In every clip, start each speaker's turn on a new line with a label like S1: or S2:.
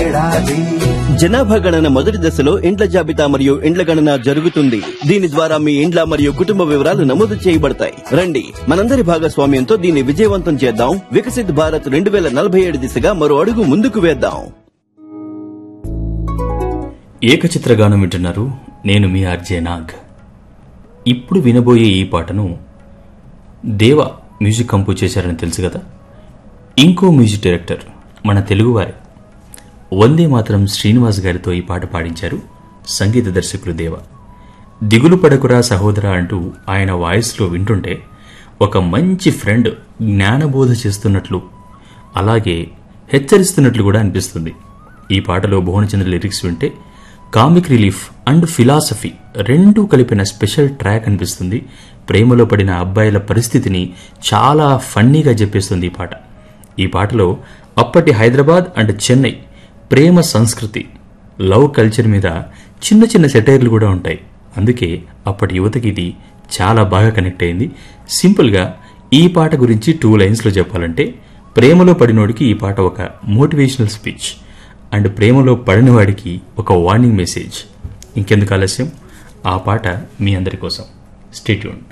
S1: ఏడాది
S2: జనాభా గణన మొదటి దశలో ఇండ్ల జాబితా మరియు ఇండ్ల గణన జరుగుతుంది దీని ద్వారా మీ ఇండ్ల మరియు కుటుంబ వివరాలు నమోదు చేయబడతాయి రండి మనందరి భాగస్వామ్యంతో దీన్ని విజయవంతం చేద్దాం వికసిత్ భారత్ రెండు వేల నలభై ఏడు దిశగా మరో అడుగు ముందుకు వేద్దాం
S3: ఏకచిత్రగానం వింటున్నారు నేను మీ ఆర్జే నాగ్ ఇప్పుడు వినబోయే ఈ పాటను దేవ మ్యూజిక్ కంపోజ్ చేశారని తెలుసు కదా ఇంకో మ్యూజిక్ డైరెక్టర్ మన తెలుగువారే వందే మాత్రం శ్రీనివాస్ గారితో ఈ పాట పాడించారు సంగీత దర్శకులు దేవ దిగులు పడకురా సహోదరా అంటూ ఆయన వాయిస్లో వింటుంటే ఒక మంచి ఫ్రెండ్ జ్ఞానబోధ చేస్తున్నట్లు అలాగే హెచ్చరిస్తున్నట్లు కూడా అనిపిస్తుంది ఈ పాటలో భువనచంద్ర లిరిక్స్ వింటే కామిక్ రిలీఫ్ అండ్ ఫిలాసఫీ రెండూ కలిపిన స్పెషల్ ట్రాక్ అనిపిస్తుంది ప్రేమలో పడిన అబ్బాయిల పరిస్థితిని చాలా ఫన్నీగా చెప్పేస్తుంది ఈ పాట ఈ పాటలో అప్పటి హైదరాబాద్ అండ్ చెన్నై ప్రేమ సంస్కృతి లవ్ కల్చర్ మీద చిన్న చిన్న సెటైర్లు కూడా ఉంటాయి అందుకే అప్పటి యువతకి ఇది చాలా బాగా కనెక్ట్ అయింది సింపుల్గా ఈ పాట గురించి టూ లైన్స్లో చెప్పాలంటే ప్రేమలో పడినోడికి ఈ పాట ఒక మోటివేషనల్ స్పీచ్ అండ్ ప్రేమలో పడిన వాడికి ఒక వార్నింగ్ మెసేజ్ ఇంకెందుకు ఆలస్యం ఆ పాట మీ అందరి కోసం స్టేట్యూన్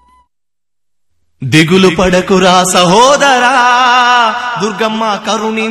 S1: దిగులు పడకురా సహోదరా దుర్గమ్మ కరుణి